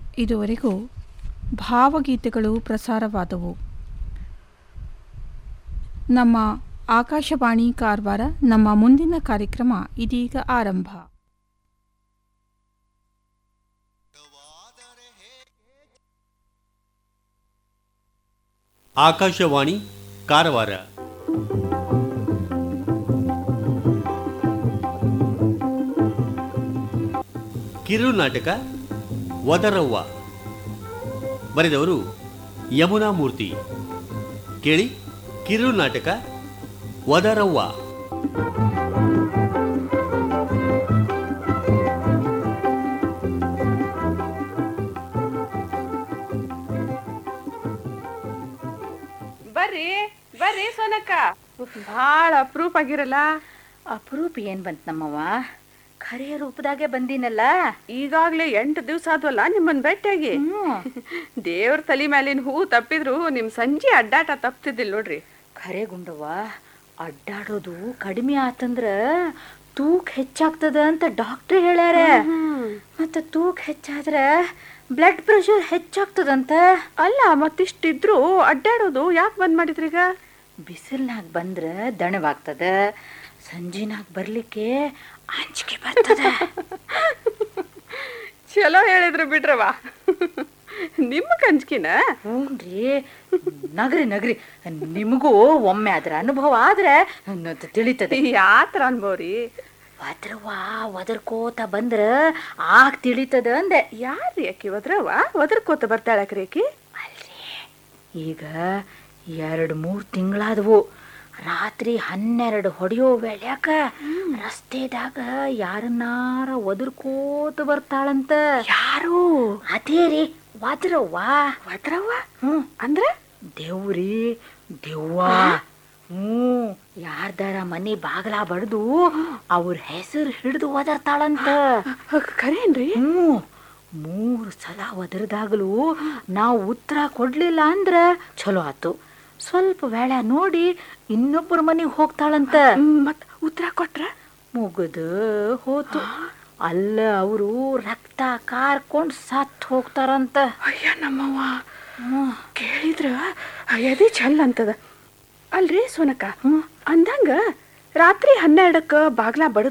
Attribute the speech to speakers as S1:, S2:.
S1: ಇದುವರೆಗೂ ಭಾವಗೀತೆಗಳು ಪ್ರಸಾರವಾದವು ನಮ್ಮ ಆಕಾಶವಾಣಿ ಕಾರವಾರ ನಮ್ಮ ಮುಂದಿನ ಕಾರ್ಯಕ್ರಮ ಇದೀಗ ಆರಂಭ
S2: ಆಕಾಶವಾಣಿ ಕಾರವಾರ ಕಿರು ನಾಟಕ ವದರವ್ವ ಬರೆದವರು ಯಮುನಾ ಮೂರ್ತಿ ಕೇಳಿ ಕಿರು ನಾಟಕ ವದರವ್ವ
S3: ಬರ್ರಿ ಬರ್ರಿ ಸೋನಕ್ಕ ಭಾಳ ಅಪ್ರೂಪ್ ಆಗಿರಲ್ಲ
S4: ಅಪರೂಪ ಏನ್ ಬಂತ್ ನಮ್ಮವ್ವ ಖರೆ ರೂಪದಾಗೆ ಬಂದಿನಲ್ಲ
S3: ಈಗಾಗ್ಲೇ ಎಂಟು ದಿವಸ ಆದ್ವಲ್ಲ ನಿಮ್ಮನ್ ಭೇಟಿಯಾಗಿ ದೇವ್ರ ತಲಿ ಮ್ಯಾಲಿನ ಹೂ ತಪ್ಪಿದ್ರು ನಿಮ್ ಸಂಜೆ ಅಡ್ಡಾಟ ತಪ್ತಿದ್ದಿಲ್ಲ ನೋಡ್ರಿ
S4: ಖರೆ ಗುಂಡವ್ವ ಅಡ್ಡಾಡೋದು ಕಡಿಮೆ ಆತಂದ್ರ ತೂಕ ಹೆಚ್ಚಾಗ್ತದ ಅಂತ ಡಾಕ್ಟರ್ ಹೇಳ್ಯಾರ ಮತ್ತ ತೂಕ ಹೆಚ್ಚಾದ್ರ ಬ್ಲಡ್ ಪ್ರೆಷರ್ ಹೆಚ್ಚಾಗ್ತದಂತ
S3: ಅಲ್ಲ ಮತ್ತಿಷ್ಟಿದ್ರು ಅಡ್ಡಾಡೋದು ಯಾಕೆ ಬಂದ್ ಮಾಡಿದ್ರೀಗ
S4: ಬಿಸಿಲ್ನಾಗ ಬಂದ್ರ ದಣವಾಗ್ತದ ಸಂಜಿನಾಗ ಬರ್ಲಿಕ್ಕೆ ಅಂಜಿಕೆ ಬರ್ತದ
S3: ಚಲೋ ಹೇಳಿದ್ರು ಬಿಡ್ರವ ನಿಮ್ಮ ಕಂಜ್ಕಿನ
S4: ಹ್ಞೂನ್ರಿ ನಗರಿ ನಗರಿ ನಿಮಗೂ ಒಮ್ಮೆ ಅದ್ರ ಅನುಭವ ಆದ್ರೆ ನ- ತಿಳಿತದೆ
S3: ಯಾತ್ರ ಅನ್ಬೋರಿ
S4: ಒದ್ರವ್ವ ಒದರ್ಕೋತ ಬಂದ್ರ ಆಗ ತಿಳಿತದ ಅಂದೆ
S3: ಯಾರ್ರಿ ಆಕಿ ಒದ್ರವ ಒದರ್ಕೋತ ಬರ್ತಾಳಕ್ರಿ ಆಕಿ
S4: ಅಲ್ರಿ ಈಗ ಎರಡು ಮೂರು ತಿಂಗಳಾದವು ರಾತ್ರಿ ಹನ್ನೆರಡು ಹೊಡೆಯೋ ವೇಳ್ಯಾಕ ರಸ್ತೆದಾಗ ಯಾರನ್ನಾರ ಒದರ್ಕೋತ ಬರ್ತಾಳಂತ
S3: ಯಾರು
S4: ಅದೇ ರೀ ಒದ್ರವ್ವ
S3: ಒದ್ರವ್ವ
S4: ಹ್ಞೂ
S3: ಅಂದ್ರ
S4: ದೇವ್ರಿ ದೆವ್ವ ಹ್ಞೂ ಯಾರ್ದಾರ ಮನೆ ಬಾಗಲ ಬಡ್ದು ಅವ್ರ ಹೆಸರು ಹಿಡಿದು ಒದರ್ತಾಳಂತ
S3: ಖರೇನ್ರಿ
S4: ಹ್ಞೂ ಮೂರು ಸಲ ಒದರ್ದಾಗಲೂ ನಾವು ಉತ್ತರ ಕೊಡ್ಲಿಲ್ಲ ಅಂದ್ರ ಚಲೋ ಆತು ಸ್ವಲ್ಪ ವೇಳೆ ನೋಡಿ ಇನ್ನೊಬ್ಬರ ಮನೆಗೆ ಹೋಗ್ತಾಳಂತ
S3: ಮತ್ ಉತ್ತರ ಕೊಟ್ರ
S4: ಮುಗಿದು ಹೋತು ಅಲ್ಲ ಅವರು ರಕ್ತ ಕಾರ್ಕೊಂಡು ಸತ್ ಹೋಗ್ತಾರಂತ
S3: ಅಯ್ಯ ನಮ್ಮವ್ವ
S4: ಹ್ಮ್.
S3: ಕೇಳಿದ್ರ ಎದೆ ಚಲ್ ಅಂತದ ಅಲ್ರಿ ಸೋನಕ್ಕ ಅಂದಂಗ ರಾತ್ರಿ ಹನ್ನೆರಡಕ್ಕ ಬಾಗ್ಲ ಬಡದ್